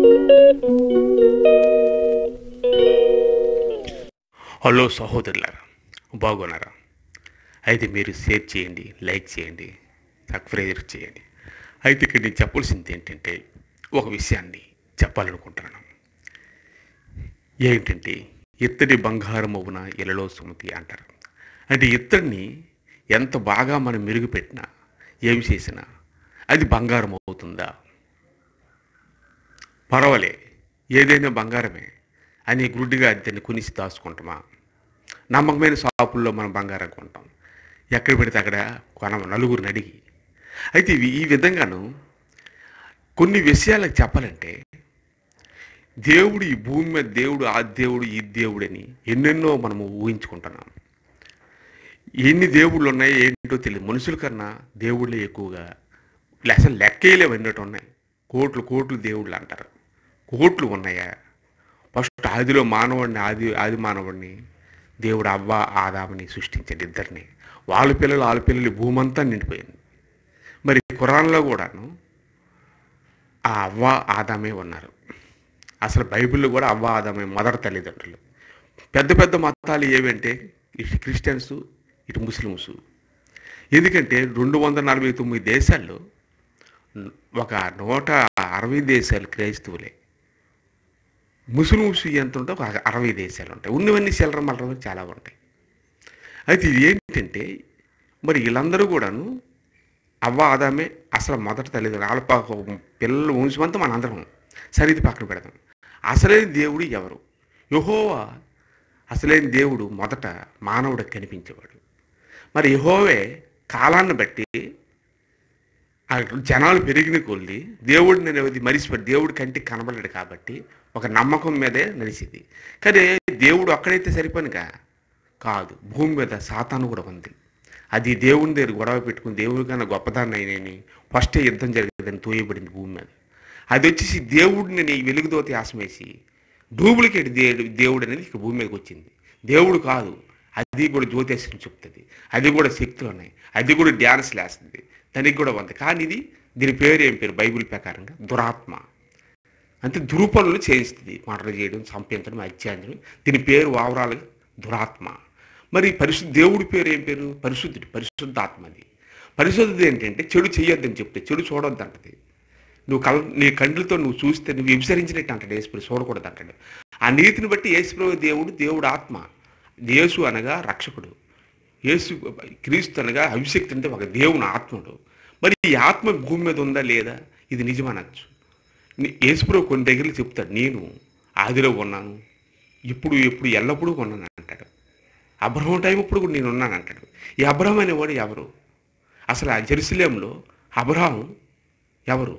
hello సహోదరులారా బాగున్నారా అయితే మీరు షేర్ చేయండి లైక్ చేయండి సబ్స్క్రైబ్ చేయండి అయితే ఇక్కడ నేను చెప్పాల్సింది ఏంటంటే ఒక విషయాన్ని చెప్పాలనుకుంటున్నాను ఏంటంటే ఇత్తడి బంగారం అవున ఇలలో సుమతి అంటారు అంటే ఇత్తడిని ఎంత బాగా మనం మెరుగుపెట్టినా ఏమి చేసినా అది బంగారం అవుతుందా పర్వాలే ఏదైనా బంగారమే అని గుడ్డిగా దాన్ని కొనిసి దాచుకుంటామా నమ్మకమైన షాపుల్లో మనం బంగారం కొంటాం ఎక్కడ పెడితే అక్కడ కొనం నలుగురిని అడిగి అయితే ఇవి ఈ విధంగాను కొన్ని విషయాలకు చెప్పాలంటే దేవుడు ఈ భూమి మీద దేవుడు ఆ దేవుడు ఈ దేవుడు అని ఎన్నెన్నో మనము ఊహించుకుంటున్నాం ఎన్ని దేవుళ్ళు ఉన్నాయి ఏంటో తెలియదు మనుషుల కన్నా దేవుళ్ళే ఎక్కువగా అసలు లెక్కేయలేవు ఎన్నట్టు ఉన్నాయి కోట్లు కోట్లు దేవుళ్ళు అంటారు కోట్లు ఉన్నాయా ఫస్ట్ ఆదిలో మానవుడిని ఆది ఆది మానవుడిని దేవుడు అవ్వ ఆదామని సృష్టించాడు ఇద్దరిని వాళ్ళ పిల్లలు వాళ్ళ పిల్లలు ఈ భూమి అంతా నిండిపోయింది మరి ఖురాన్లో కూడాను ఆ అవ్వ ఆదామే ఉన్నారు అసలు బైబిల్లో కూడా అవ్వ ఆదామే మొదటి తల్లిదండ్రులు పెద్ద పెద్ద మతాలు ఏవంటే ఇటు క్రిస్టియన్స్ ఇటు ముస్లిమ్స్ ఎందుకంటే రెండు వందల నలభై తొమ్మిది దేశాల్లో ఒక నూట అరవై దేశాలు క్రైస్తవులే ముస్లిమ్స్ ఎంత ఉంటే ఒక అరవై దేశాలు ఉంటాయి ఉన్నవన్నీ చిల్లర మల్లర చాలా ఉంటాయి అయితే ఇది ఏంటంటే మరి వీళ్ళందరూ కూడాను అవ్వ ఆదామే అసలు మొదటి తల్లిదండ్రులు వాళ్ళ పా- పిల్లల వంశమంతా మన అందరం సరే ఇది పక్కన పెడదాం అసలైన దేవుడు ఎవరు యహోవా అసలైన దేవుడు మొదట మానవుడికి కనిపించేవాడు మరి యహోవే కాలాన్ని బట్టి ఆ జనాలు పెరిగిన కొద్ది దేవుడిని అనేది మరిచిపోయి దేవుడి కంటికి కనబడలేడు కాబట్టి ఒక నమ్మకం మీదే నడిచింది కానీ దేవుడు అక్కడైతే సరిపోనుగా కాదు భూమి మీద సాతాను కూడా ఉంది అది దేవుని దగ్గర గొడవ పెట్టుకుని దేవుడి కన్నా గొప్పదాన్ని అయినని ఫస్టే యుద్ధం జరిగేదని తోయబడింది భూమి మీద అది వచ్చేసి దేవుడిని నీ వెలుగుదోతి ఆశమేసి డూప్లికేట్ దేవుడు దేవుడు అనేది ఇక్కడ భూమి మీదకి వచ్చింది దేవుడు కాదు అది కూడా జ్యోతిష్యం చెప్తుంది అది కూడా శక్తులు ఉన్నాయి అది కూడా డ్యాన్స్ లేస్తుంది దానికి కూడా ఉంది కానీ ఇది దీని పేరు ఏం పేరు బైబిల్ ప్రకారంగా దురాత్మ అంటే దురుపనులు చేయిస్తుంది మర్డర్ చేయడం చంపించడం హత్యాంచడం దీని పేరు ఓవరాల్గా దురాత్మ మరి పరిశుద్ధ దేవుడి పేరు ఏం పేరు పరిశుద్ధుడు పరిశుద్ధాత్మది పరిశుద్ధుడు ఏంటంటే చెడు చెయ్యొద్దని చెప్తే చెడు చూడొద్దు అంటది నువ్వు కళ్ళ నీ కండ్లతో నువ్వు చూస్తే నువ్వు విభసరించినట్టు అంటాడు యేసుప్రభు చూడకూడదు అంటాడు ఆ నీతిని బట్టి యేసుప్రభు దేవుడు దేవుడు ఆత్మ యేసు అనగా రక్షకుడు యేసు క్రీస్తు అనగా అభిషక్తి అంటే ఒక దేవుని ఆత్ముడు మరి ఈ ఆత్మ భూమి మీద ఉందా లేదా ఇది నిజమనొచ్చు నీ- యేసుప్రభు కొన్ని దగ్గరలు చెప్తాడు నేను ఆదిలో ఉన్నాను ఇప్పుడు ఎప్పుడు ఎల్లప్పుడూ ఉన్నాను అంటాడు అబ్రహం టైం ఇప్పుడు కూడా నేను ఉన్నాను అంటాడు ఈ అబ్రహం అనేవాడు ఎవరు అసలు ఆ జెరూసలేంలో అబ్రహం ఎవరు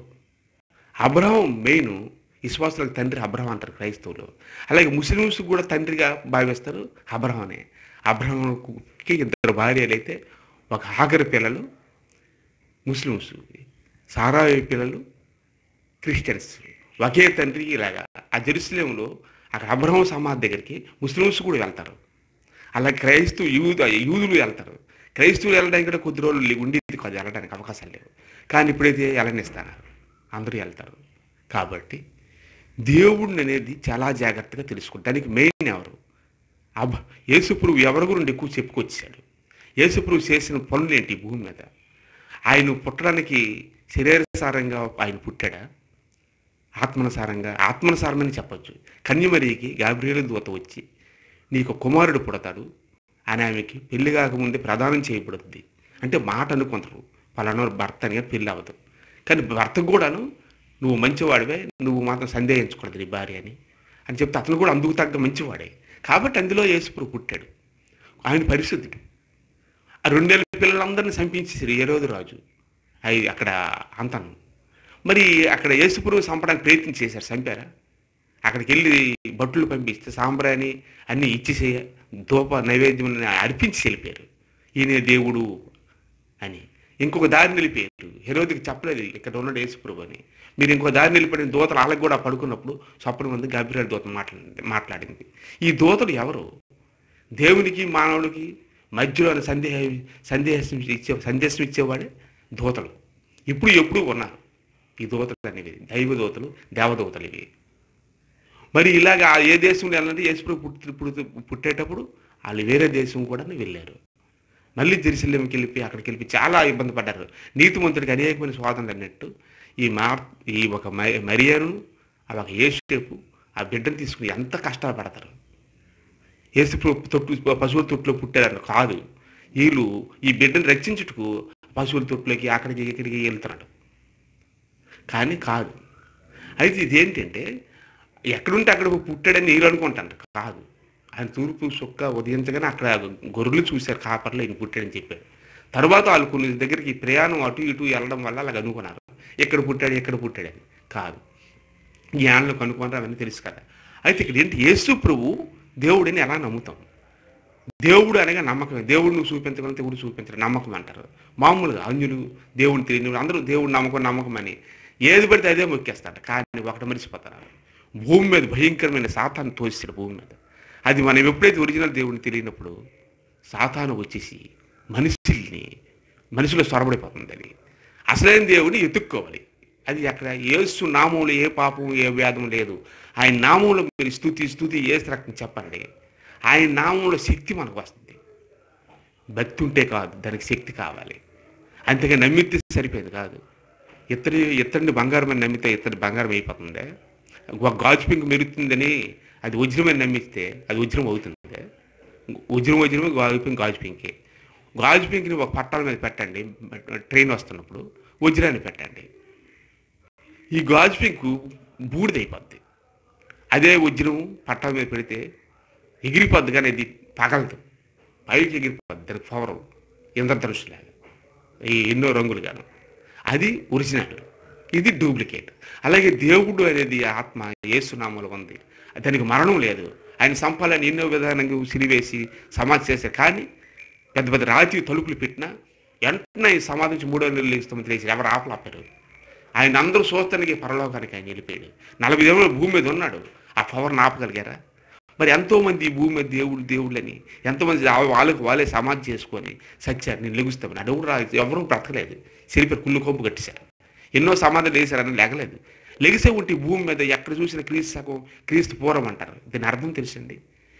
అబ్రహం మెయిన్ విశ్వాసులకు తండ్రి అబ్రహం అంటారు క్రైస్తవులు అలాగే ముస్లిమ్స్ కూడా తండ్రిగా భావిస్తారు అబ్రహం అనే అబ్రహంకి ఇద్దరు భార్యలు అయితే ఒక ఆఖరి పిల్లలు ముస్లిమ్స్ సారాయి పిల్లలు క్రిస్టియన్స్ ఒకే తండ్రి ఇలాగా ఆ జెరూసలేంలో అక్కడ అబ్రహం సమాధి దగ్గరికి ముస్లిమ్స్ కూడా వెళ్తారు అలా క్రైస్తవు యూదు యూదులు వెళ్తారు క్రైస్తవులు వెళ్ళడానికి కూడా కొద్ది రోజులు లే- ఉండేది కాదు వెళ్ళడానికి అవకాశాలు లేవు కానీ ఇప్పుడైతే వెళ్ళనిస్తారు అందరూ వెళ్తారు కాబట్టి దేవుడిని అనేది చాలా జాగ్రత్తగా తెలుసుకుంటారు దానికి మెయిన్ ఎవరు అబ్బ యేసుప్రభు ఎవరి గురించి ఎక్కువ చెప్పుకొచ్చాడు యేసుప్రభు చేసిన పనులు ఏంటి ఈ భూమి మీద ఆయన పుట్టడానికి శరీరసారంగా ఆయన పుట్టాడా ఆత్మనుసారంగా ఆత్మనుసారమని చెప్పొచ్చు కన్యమరికి గాబ్రియలు దూత వచ్చి నీకు కుమారుడు పుడతాడు అని ఆమెకి పెళ్లి కాకముందే ప్రదానం చేయబడుతుంది అంటే మాట అనుకుంటారు పలానా భర్త అని పెళ్ళి అవ్వదు కానీ భర్తకు కూడాను నువ్వు మంచివాడివే నువ్వు మాత్రం సందేహించకూడదు నీ భార్య అని అని చెప్తే అతను కూడా అందుకు తగ్గ మంచివాడే కాబట్టి అందులో యేసుప్రభు పుట్టాడు ఆయన పరిశుద్ధుడు ఆ రెండేళ్ళ పిల్లలందరినీ చంపించేసారు ఏ రోజు రాజు అవి అక్కడ అంతను మరి అక్కడ యేసుప్రభు చంపడానికి ప్రయత్నం చేశారు చంపారా అక్కడికి వెళ్ళి భట్టులు పంపిస్తే సాంబ్రాని అన్నీ ఇచ్చేసే ధూప నైవేద్యం అర్పించి వెళ్ళిపోయారు ఈయన దేవుడు అని ఇంకొక దారి నిలిపారు హెరోదికి చెప్పలేదు ఇక్కడ ఉన్నాడు యేసుప్రభు అని మీరు ఇంకో దారి నిలిపడిన దూతలు వాళ్ళకి కూడా పడుకున్నప్పుడు స్వప్నం మంది గంభీర దూత మాట్లాడింది మాట్లాడింది ఈ దూతలు ఎవరు దేవునికి మానవుడికి మధ్యలో సందేహ సందేశం ఇచ్చే సందేశం ఇచ్చేవాడే దూతలు ఇప్పుడు ఎప్పుడు ఉన్నారు ఈ దూతలు అనేవి దైవ దూతలు దేవదూతలు ఇవి మరి ఇలాగ ఆ ఏ దేశంలో వెళ్ళాలంటే యేసుప్రభు పుట్టి పుట్టి పుట్టేటప్పుడు వాళ్ళు వేరే దేశం కూడా వెళ్ళారు మళ్ళీ జెరూసలేంకి వెళ్ళిపోయి అక్కడికి వెళ్ళిపోయి చాలా ఇబ్బంది పడ్డారు నీతిమంతుడికి అనేకమైన స్వాతంత్రం అన్నట్టు ఈ మా ఈ ఒక మ- మరియను ఆ ఒక ఏసేపు ఆ బిడ్డను తీసుకుని ఎంత కష్టాలు పడతారు ఏసు ప్రభు తొట్టు పశువుల తొట్టులో పుట్టారు కాదు వీళ్ళు ఈ బిడ్డను రక్షించుటకు పశువుల తొట్టులోకి అక్కడికి ఇక్కడికి వెళ్తున్నాడు కానీ కాదు అయితే ఇదేంటంటే ఎక్కడుంటే అక్కడ పుట్టాడని వీళ్ళు అనుకుంటారు కాదు ఆయన తూర్పు సుక్క ఉదయించగానే అక్కడ గొర్రెలు చూశారు కాపర్లో ఈయన పుట్టాడని చెప్పాడు తర్వాత వాళ్ళు కొన్ని దగ్గరికి ప్రయాణం అటు ఇటు వెళ్ళడం వల్ల అలాగ అనుకున్నారు ఎక్కడ పుట్టాడు ఎక్కడ పుట్టాడని కాదు జ్ఞానంలో కనుక్కుంటారు అవన్నీ తెలుసు కదా అయితే ఇక్కడ ఏంటి యేసు ప్రభు దేవుడిని ఎలా నమ్ముతాం దేవుడు అనగా నమ్మకమే దేవుడు నువ్వు చూపించగలిగితే దేవుడు చూపించరు నమ్మకం అంటారు మామూలుగా అంజులు దేవుడిని తెలియని అందరూ దేవుడు నమ్మకం నమ్మకం అని ఏది పడితే అదే మొక్కేస్తాడు కానీ ఒకటి మరిచిపోతారు భూమి మీద భయంకరమైన సాతాను తోస్తాడు భూమి మీద అది మనం ఎప్పుడైతే ఒరిజినల్ దేవుడిని తెలియనప్పుడు సాతాను వచ్చేసి మనుషుల్ని మనుషులు సొరబడిపోతుంది అది అసలైన దేవుడిని ఎత్తుక్కోవాలి అది అక్కడ ఏసు నామంలో ఏ పాపం ఏ వ్యాధం లేదు ఆయన నామంలో మీరు స్థుతి స్థుతి ఏ రకం చెప్పండి ఆయన నామంలో శక్తి మనకు వస్తుంది భక్తి ఉంటే కాదు దానికి శక్తి కావాలి అంతగా నమ్మితే సరిపోయేది కాదు ఇతడి ఇతడిని బంగారం అని నమ్మితే ఇతడి బంగారం అయిపోతుంది ఒక గాజు పింక్ మెరుగుతుందని అది వజ్రమని నమ్మిస్తే అది వజ్రం అవుతుంది వజ్రం వజ్రమే గాజు పింక్ గాజు పింకే గాజు పింక్ని ఒక పట్టాల మీద పెట్టండి ట్రైన్ వస్తున్నప్పుడు వజ్రాన్ని పెట్టండి ఈ గాజు పింకు బూడిదైపోద్ది అదే వజ్రం పట్టాల మీద పెడితే ఎగిరిపోద్ది కానీ ఇది పగలదు పైకి ఎగిరిపోద్ది దానికి పవర్ ఇంద్రధనుషులాగా ఈ ఎన్నో రంగులుగాను అది ఒరిజినల్ ఇది డూప్లికేట్ అలాగే దేవుడు అనేది ఆత్మ ఏసునామలో ఉంది దానికి మరణం లేదు ఆయన సంపాలని ఎన్నో విధానంగా సిరివేసి సమాధి చేశారు కానీ పెద్ద పెద్ద రాతి తలుపులు పెట్టినా వెంటనే ఈ సమాధి నుంచి మూడో నెలలు ఇస్తామని తెలిసి ఎవరు ఆపలాపారు ఆయన అందరూ చూస్తానికి పరలోకానికి ఆయన వెళ్ళిపోయాడు నలభై దేవుడు భూమి మీద ఉన్నాడు ఆ పవర్ని ఆపగలిగారా మరి ఎంతోమంది ఈ భూమి మీద దేవుడు దేవుళ్ళని ఎంతోమంది ఆ- వాళ్ళకి వాళ్ళే సమాధి చేసుకొని సత్యారు నేను లెగుస్తామని అడుగుడు రా ఎవరూ బ్రతకలేదు సిరిపేరు కుళ్ళు కొంపు కట్టేశారు ఎన్నో సమాధాలు వేశారని లేగలేదు లెగిసే ఉంటే ఈ భూమి మీద ఎక్కడ చూసిన క్రీస్తు సగం క్రీస్తు పూర్వం అంటారు దీని అర్థం తెలుసండి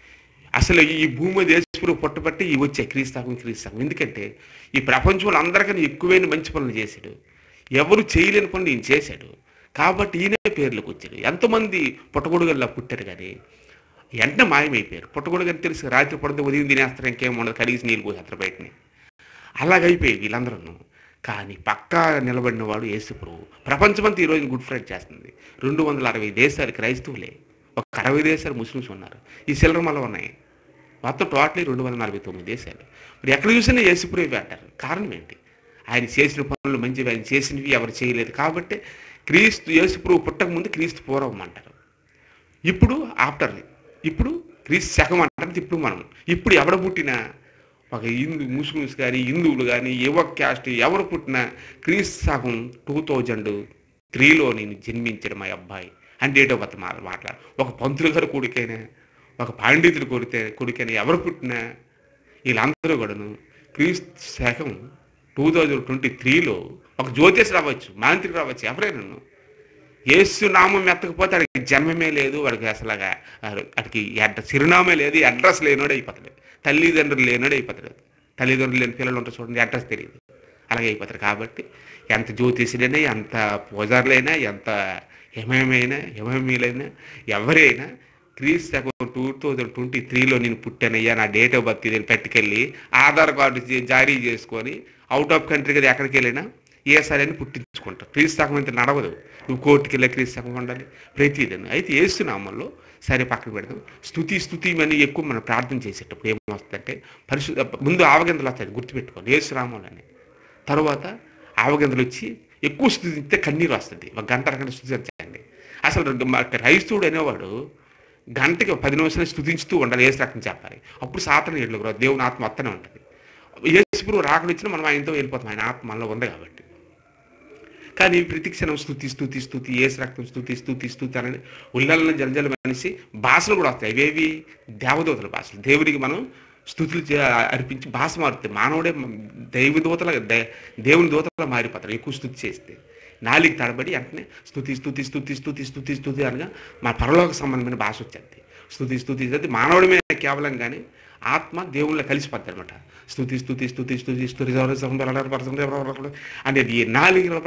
అసలు ఈ భూమి మీద యేసుప్రభు పుట్టబట్టి ఈ వచ్చే క్రీస్తాకం క్రీస్తాకం ఎందుకంటే ఈ ప్రపంచంలో అందరికన్నా ఎక్కువైన మంచి పనులు చేశాడు ఎవరు చేయలేని పనులు ఈయన చేశాడు కాబట్టి ఈయనే పేర్లకు వచ్చాడు ఎంతమంది పుట్టగొడుగల్లా పుట్టారు కానీ వెంటనే మాయమైపోయారు పుట్టగొడుగని తెలుసు రాత్రి పడితే ఉదయం తినేస్తారు ఇంకేం ఉండదు కడిగేసి నీళ్ళు పోసేస్తారు బయటని అలాగైపోయి వీళ్ళందరూ కానీ పక్కా నిలబడిన వాడు యేసుప్రభు ప్రపంచమంతా ఈరోజు గుడ్ ఫ్రైడే చేస్తుంది రెండు వందల అరవై దేశాలు క్రైస్తవులే ఒక అరవై దేశాలు ముస్లిమ్స్ ఉన్నారు ఈ సిల్లరమలో ఉన్నాయి మొత్తం టోటలీ రెండు వందల నలభై తొమ్మిది దేశాలు మరి ఎక్కడ చూసినా యేసుప్రభు అంటారు కారణం ఏంటి ఆయన చేసిన పనులు మంచివి ఆయన చేసినవి ఎవరు చేయలేదు కాబట్టి క్రీస్తు యేసుప్రభు పుట్టక ముందు క్రీస్తు పూర్వం అంటారు ఇప్పుడు ఆఫ్టర్ ఇప్పుడు క్రీస్తు శకం అంటారు ఇప్పుడు మనం ఇప్పుడు ఎవడ పుట్టినా ఒక హిందూ ముస్లిమ్స్ కానీ హిందువులు కానీ యువ క్యాస్ట్ ఎవరు పుట్టినా క్రీస్తు శకం టూ థౌజండ్ త్రీలో నేను జన్మించాడు మా అబ్బాయి అని డేట్ ఆఫ్ బర్త్ మాట మాట్లాడు ఒక పంతులు గారు కొడుకైనా ఒక పాండితుడు కొడితే కొడుకైనా ఎవరు పుట్టినా వీళ్ళందరూ కూడాను క్రీస్తు శకం టూ థౌజండ్ ట్వంటీ త్రీలో ఒక జ్యోతిష్ రావచ్చు మాంత్రి రావచ్చు ఎవరైనా యేసు నామం ఎత్తకపోతే వాడికి జన్మమే లేదు వాడికి అసలుగా వాడికి అడ్ర చిరునామే లేదు అడ్రస్ లేనోడు అయిపోతాడు తల్లిదండ్రులు లేనోడు అయిపోతాడు తల్లిదండ్రులు లేని పిల్లలు ఉంటారు చూడండి అడ్రస్ తెలియదు అలాగే అయిపోతారు కాబట్టి ఎంత జ్యోతిషులైనా ఎంత పూజారులైనా ఎంత హిమయమైనా హిమమీలైనా ఎవరైనా క్రీస్తు టూ థౌజండ్ ట్వంటీ త్రీలో నేను పుట్టానయ్యా నా డేట్ ఆఫ్ బర్త్ ఇది పెట్టుకెళ్ళి ఆధార్ కార్డు జా- జారీ చేసుకొని అవుట్ ఆఫ్ కంట్రీ కదా ఎక్కడికి వెళ్ళినా ఏ సరైన పుట్టించుకుంటారు క్రీస్తకం అయితే నడవదు నువ్వు కోర్టుకి వెళ్ళే క్రీస్తకం ఉండాలి ప్రతిదిన అయితే ఏసునామంలో సరే పక్కన పెడదాం స్థుతి స్థుతి అని ఎక్కువ మనం ప్రార్థన చేసేటప్పుడు ఏమొస్తుందంటే పరిశుద్ధ ముందు ఆవగిందలు వస్తాయి గుర్తుపెట్టుకోండి ఏసునామంలోనే తర్వాత ఆవగిందలు వచ్చి ఎక్కువ స్థుతిస్తే కన్నీరు వస్తుంది ఒక గంట అరగంట స్థుతించండి అసలు మా క్రైస్తవుడు అనేవాడు గంటకి పది నిమిషాలు స్థుతించుతూ ఉండాలి ఏసు రకం చెప్పాలి అప్పుడు సాతన ఏళ్ళు రాదు దేవుని ఆత్మ వస్తూనే ఉంటుంది యేసుప్రభు రాకలు ఇచ్చినా మనం ఆయనతో వెళ్ళిపోతాం ఆయన ఆత్మ మనలో ఉంది కాబట్టి కానీ ప్రతి క్షణం స్థుతి స్థుతి స్థుతి ఏసు రక్తం స్థుతి స్థుతి స్థుతి అని ఉల్లలను జలజల మనిషి భాషలు కూడా వస్తాయి ఇవేవి దేవదూతల భాషలు దేవుడికి మనం స్థుతులు చే- అర్పించి భాష మారుతాయి మానవుడే దైవ దూతల దే- దేవుని దూతలా మారిపోతారు ఎక్కువ స్థుతి చేస్తే నాలుగు తడబడి వెంటనే స్థుతి స్థుతి స్థుతి స్థుతి స్థుతి స్థుతి అనగా మన పరలోక సంబంధమైన భాష వచ్చేది స్థుతి స్థుతి అది మానవుడి మీద కేవలం కానీ ఆత్మ దేవుళ్ళ కలిసిపోద్ది అనమాట స్థుతి స్థుతి స్థుతి స్థుతి స్థుతి అనేది ఈ నాలుగు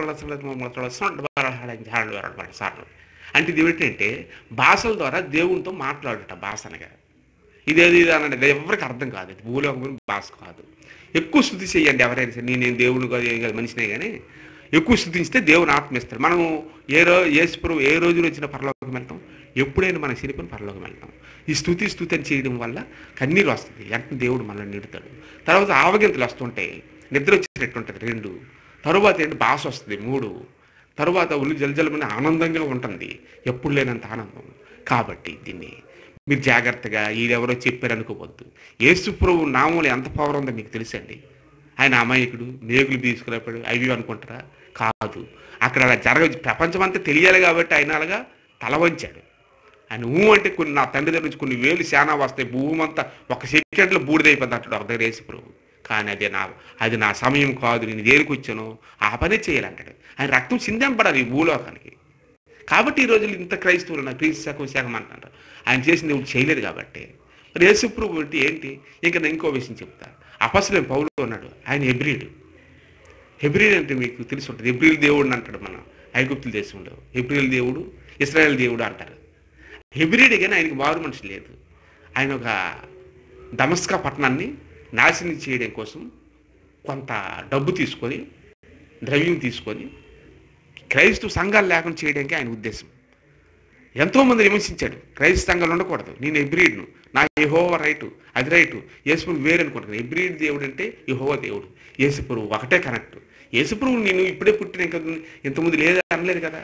సార్లు అంటే ఇది ఏంటంటే భాషల ద్వారా దేవునితో మాట్లాడట భాష అనగా ఇదేది ఇది అనండి ఎవరికి అర్థం కాదు ఇది భూలోకం భాష కాదు ఎక్కువ స్థుతి చేయండి ఎవరైనా సరే నేను దేవుని కాదు ఏం కాదు మనిషినే కానీ ఎక్కువ స్థుతిస్తే దేవుని ఆత్మ ఇస్తాడు మనం ఏ రోజు ఏసుప్రభు ఏ రోజున వచ్చిన పరలోకం వెళ్తాం ఎప్పుడైనా మన శనిపోయిన పరలోకం వెళ్తాం ఈ స్థుతి స్థుతి అని చేయడం వల్ల కన్నీరు వస్తుంది వెంటనే దేవుడు మనల్ని నిడుతాడు తర్వాత ఆవగింతలు వస్తుంటాయి నిద్ర వచ్చేటట్టు ఉంటుంది రెండు తరువాత ఏంటి భాష వస్తుంది మూడు తరువాత ఉల్లి జలజలమైన ఆనందంగా ఉంటుంది ఎప్పుడు లేనంత ఆనందం కాబట్టి దీన్ని మీరు జాగ్రత్తగా ఈడెవరో చెప్పారు అనుకోవద్దు యేసు ప్రభు నామంలో ఎంత పవర్ ఉందో మీకు తెలుసండి ఆయన అమాయకుడు మేగులు తీసుకురాపాడు అవి అనుకుంటారా కాదు అక్కడ అలా జరగ ప్రపంచం అంతా తెలియాలి కాబట్టి ఆయన అలాగా తల వంచాడు ఆయన ఊ అంటే కొన్ని నా తండ్రి దగ్గర నుంచి కొన్ని వేలు శానా వస్తాయి భూమి అంతా ఒక సెకండ్లో బూడిదైపోద్ది అంటాడు ఒక దగ్గర యేసు ప్రభు కానీ అది నా అది నా సమయం కాదు నేను దేనికి వచ్చానో ఆ పనే చేయాలంటాడు ఆయన రక్తం చిందెంపడాలి ఈ భూలోకానికి కాబట్టి ఈ రోజులు ఇంత క్రైస్తవులు నా క్రీస్తు శాఖం శాఖం అంటారు ఆయన చేసింది ఇప్పుడు చేయలేదు కాబట్టి మరి యేసుప్రభు అంటే ఏంటి ఇంకా నేను ఇంకో విషయం చెప్తా అపస్సులేం పౌలు ఉన్నాడు ఆయన హెబ్రిడ్ హెబ్రిల్ అంటే మీకు తెలిసి ఉంటుంది హెబ్రిల్ దేవుడు అంటాడు మనం ఐగుప్తుల దేశంలో హెబ్రిల్ దేవుడు ఇస్రాయేల్ దేవుడు అంటారు హెబ్రిడ్ కానీ ఆయనకి మారు మనిషి లేదు ఆయన ఒక దమస్కా పట్టణాన్ని నాశనం చేయడం కోసం కొంత డబ్బు తీసుకొని ద్రవ్యం తీసుకొని క్రైస్తవ సంఘాలు లేకుండా చేయడానికి ఆయన ఉద్దేశం ఎంతోమంది విమర్శించాడు క్రైస్తవ సంఘాలు ఉండకూడదు నేను ఎబ్రిడ్ను నా యహోవ రైటు అది రైటు యేసుపురు వేరు అనుకుంటాను ఎబ్రిడ్ దేవుడు అంటే యహోవ దేవుడు యేసుపురు ఒకటే కనెక్ట్ యేసుపురు నేను ఇప్పుడే పుట్టిన ఇంకా ఇంతకుముందు లేదా అనలేదు కదా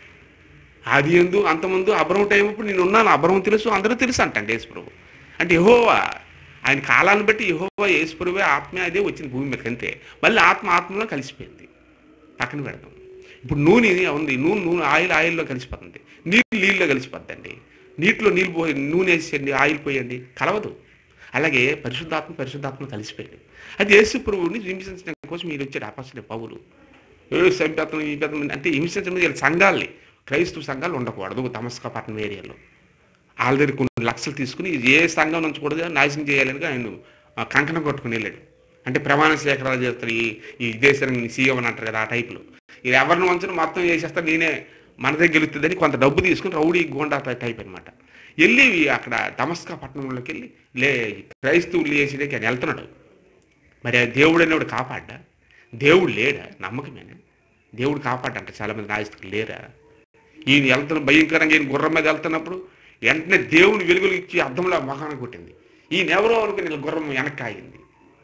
అది ఎందు అంతముందు అబ్రహం టైం అప్పుడు నేను ఉన్నాను అబ్రహం తెలుసు అందరూ తెలుసు అంటండి యేసుప్రభు అంటే యహోవా ఆయన కాలాన్ని బట్టి యహోవా యేసుప్రభువే ఆత్మ అదే వచ్చింది భూమి మీదకి అంతే మళ్ళీ ఆత్మ ఆత్మలో కలిసిపోయింది పక్కన పెడదాం ఇప్పుడు నూనె ఉంది నూనె నూనె ఆయిల్ ఆయిల్లో కలిసిపోతుంది నీళ్ళు నీళ్ళలో కలిసిపోద్దండి నీటిలో నీళ్ళు పోయి నూనె వేసేయండి ఆయిల్ పోయండి కలవదు అలాగే పరిశుద్ధాత్మ పరిశుద్ధాత్మ కలిసిపోయాడు అది యేసు ప్రభువుని హింసించడం కోసం మీరు వచ్చాడు అపస్సులే పౌలు ఏ సంపేతం ఈ పెద్దం అంటే హింసించడం వీళ్ళ సంఘాలని క్రైస్తవ సంఘాలు ఉండకూడదు తమస్కా పట్టణం ఏరియాలో వాళ్ళ దగ్గర కొన్ని లక్షలు తీసుకుని ఏ సంఘం నుంచి కూడా నాశనం చేయాలని ఆయన ఆ, కంకణం కొట్టుకుని వెళ్ళాడు అంటే ప్రమాణ స్వీకారాలు చేస్తారు ఈ ఈ దేశానికి సీఎం అని అంటారు కదా ఆ టైప్లో ఇది ఎవరిని వంచను మొత్తం చేసేస్తా నేనే మన దగ్గర గెలుస్తుందని కొంత డబ్బు తీసుకుని రౌడీ గోండా టైప్ అనమాట వెళ్ళి అక్కడ తమస్కా పట్టణంలోకి వెళ్ళి లే క్రైస్తవులు వేసేదానికి ఆయన వెళ్తున్నాడు మరి ఆ దేవుడు అనేవాడు కాపాడ్డా దేవుడు లేడా నమ్మకమేనా దేవుడు కాపాడంట చాలామంది నాయకులు లేరా ఈయన వెళ్తున్న భయంకరంగా ఈయన గుర్రం మీద వెళ్తున్నప్పుడు వెంటనే దేవుని వెలుగులు ఇచ్చి అద్దంలో మొహాన కొట్టింది ఈయన ఎవరో అనుకుని వీళ్ళ గుర్రం వెనక్కి ఆగింది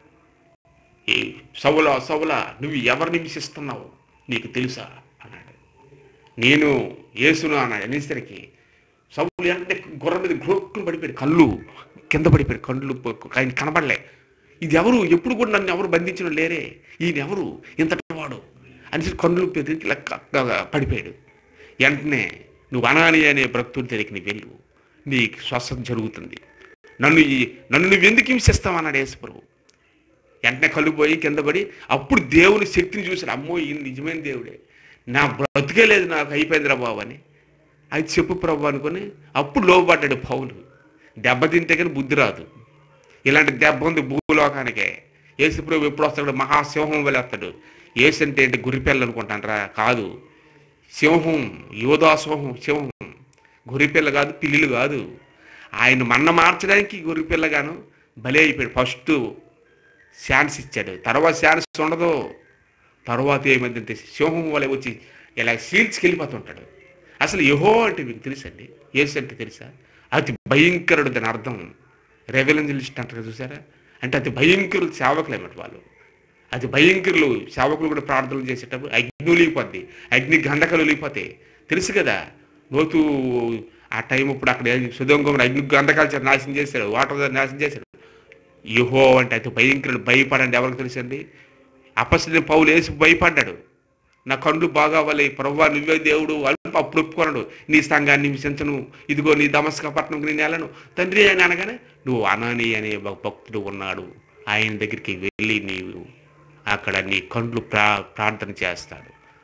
ఈ సవుల సవుల నువ్వు ఎవరిని హింసిస్తున్నావు నీకు తెలుసా అన్నాడు నేను యేసును అన్నాడు అనేసరికి సవులు వెంటనే గుర్రం మీద గ్రోక్కుని పడిపోయాడు కళ్ళు కింద పడిపోయాడు కళ్ళు పో- ఆయన కనపడలే ఇది ఎవరు ఎప్పుడు కూడా నన్ను ఎవరు బంధించిన లేరే ఈయన ఎవరు ఇంతటి వాడు అనేసి కళ్ళు పెదిరికి లెక్క పడిపోయాడు వెంటనే నువ్వు అనాని అనే భక్తుడి దగ్గరికి నీ వెళ్ళు నీకు స్వస్థత జరుగుతుంది నన్ను ఈ- నన్ను నువ్వు ఎందుకు హింసిస్తావు అన్నాడు యేసుప్రభు వెంటనే కళ్ళు పోయి కింద పడి అప్పుడు దేవుని శక్తిని చూశాడు అమ్మో ఈయన నిజమైన దేవుడే నా బ్రతికే లేదు నాకు అయిపోయిందిరా బాబు అని అది చెప్పు ప్రభు అనుకుని అప్పుడు లోపడ్డాడు పౌలు దెబ్బ తింటే కానీ బుద్ధి రాదు ఇలాంటి దెబ్బ ఉంది భూలోకానికే యేసు ప్రభు ఎప్పుడు వస్తాడు మహాసింహం వల్ల వస్తాడు ఏసు అంటే ఏంటి గురిపిల్ల అనుకుంటానరా కాదు సింహం యోధా సింహం సింహం గురిపిల్ల కాదు పిల్లులు కాదు ఆయన మన్న మార్చడానికి గురిపిల్లగాను బలి అయిపోయాడు ఫస్ట్ ఛాన్స్ ఇచ్చాడు తర్వాత ఛాన్స్ ఉండదు తర్వాత ఏమైందంటే సింహం వల్ల వచ్చి ఇలా సీల్స్కి వెళ్ళిపోతుంటాడు అసలు యహో అంటే మీకు తెలుసండి ఏసు అంటే తెలుసా అతి భయంకరుడు దాని అర్థం రెవెలెంజలిస్ట్ అంటారు చూసారా అంటే అతి భయంకరులు సేవకులు ఏమిటి వాళ్ళు అతి భయంకరులు సేవకులు కూడా ప్రార్థనలు చేసేటప్పుడు అగ్ని ఒలిగిపోద్ది అగ్ని గంధకాలు ఒలిగిపోతాయి తెలుసు కదా లోతు ఆ టైం ఇప్పుడు అక్కడ సుధంగం అగ్ని గంధకాలు చేత నాశనం చేశాడు వాటర్ నాశనం చేశాడు యుహో అంటే అతి భయంకరుడు భయపడండి ఎవరికి తెలుసండి అపస్సుని పౌలు వేసి భయపడ్డాడు నా కళ్ళు బాగా వాళ్ళి ప్రభా నువ్వే దేవుడు వాళ్ళు అప్పుడు ఒప్పుకోనడు నీ సంఘాన్ని హింసించను ఇదిగో నీ దమస్క పట్టణంకి నేను వెళ్ళను తండ్రి అని అనగానే నువ్వు అనాని అనే ఒక భక్తుడు ఉన్నాడు ఆయన దగ్గరికి వెళ్ళి నీవు అక్కడ నీ కండ్లు ప్రా ప్రార్థన చేస్తాడు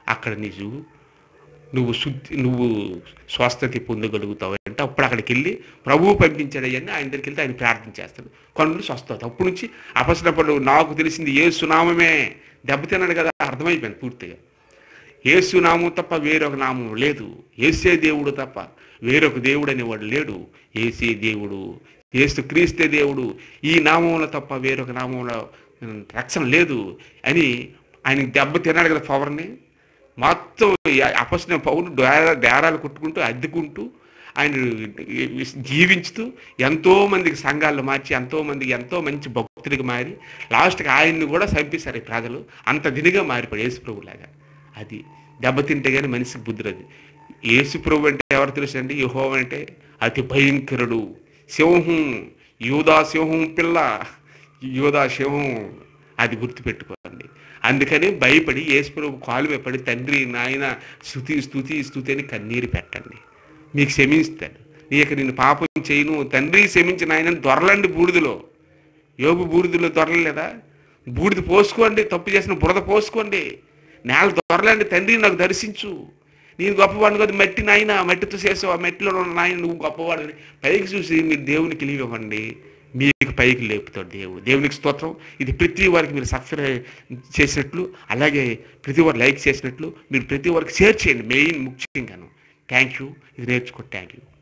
అక్కడ నీకు నువ్వు శుద్ధి నువ్వు స్వస్థత పొందగలుగుతావు అంటే అప్పుడు అక్కడికి వెళ్ళి ప్రభువు పంపించాడయ్యని ఆయన దగ్గరికి వెళ్తే ఆయన ప్రార్థన చేస్తాడు కొన్ని స్వస్థత అప్పటి నుంచి అపసినప్పుడు నాకు తెలిసింది ఏ సునామమే దెబ్బతిన్నాడు కదా అర్థమైపోయింది పూర్తిగా ఏసు నామం తప్ప వేరొక నామం లేదు ఏసే దేవుడు తప్ప వేరొక దేవుడు అనేవాడు లేడు ఏసే దేవుడు ఏసు క్రీస్తే దేవుడు ఈ నామంలో తప్ప వేరొక నామంలో ఉమ్, రక్షణ లేదు అని ఆయన దెబ్బ తిన్నాడు కదా పవర్ని మొత్తం అపస్న పౌరులు డేరా డేరాలు కొట్టుకుంటూ అద్దెకుంటూ ఆయన జీవించుతూ ఎంతో మందికి సంఘాలు మార్చి ఎంతో మందికి ఎంతో మంచి భక్తుడికి మారి లాస్ట్కి ఆయన్ని కూడా చంపేశారు ఈ ప్రజలు అంత దినిగా మారిపోయాడు యేసు ప్రభులాగా అది దెబ్బతింటే కానీ మనిషికి బుద్ధి రాదు యేసు ప్రభు అంటే ఎవరు తెలుసు అండి యహోవ అంటే అతి భయంకరుడు సింహం యూదా సింహం పిల్ల యూదా సింహం అది గుర్తుపెట్టుకోండి అందుకని భయపడి యేసు ప్రభు కాలు పడి తండ్రి నాయన స్థుతి స్థుతి స్థుతి అని కన్నీరు పెట్టండి మీకు క్షమిస్తాడు నీకు నేను పాపం చేయను తండ్రి క్షమించిన ఆయన దొరలండి బూడిదలో యోగు బూడిదలో దొరలలేదా బూడిద పోసుకోండి తప్పు చేసిన బురద పోసుకోండి నేల దొరలండి తండ్రి నాకు దర్శించు నేను గొప్పవాడిని కాదు మట్టి నాయన మట్టితో చేసావు ఆ మట్టిలో ఉన్న నాయన నువ్వు గొప్పవాడు అని పైకి చూసి మీరు దేవునికి ఇవ్వండి మీకు పైకి లేపుతాడు దేవుడు దేవునికి స్తోత్రం ఇది ప్రతి వారికి మీరు సబ్స్క్రైబ్ చేసినట్లు అలాగే ప్రతి వారు లైక్ చేసినట్లు మీరు ప్రతి వారికి షేర్ చేయండి మెయిన్ ముఖ్యంగాను థ్యాంక్ యూ ఇది నేర్చుకో థ్యాంక్ యూ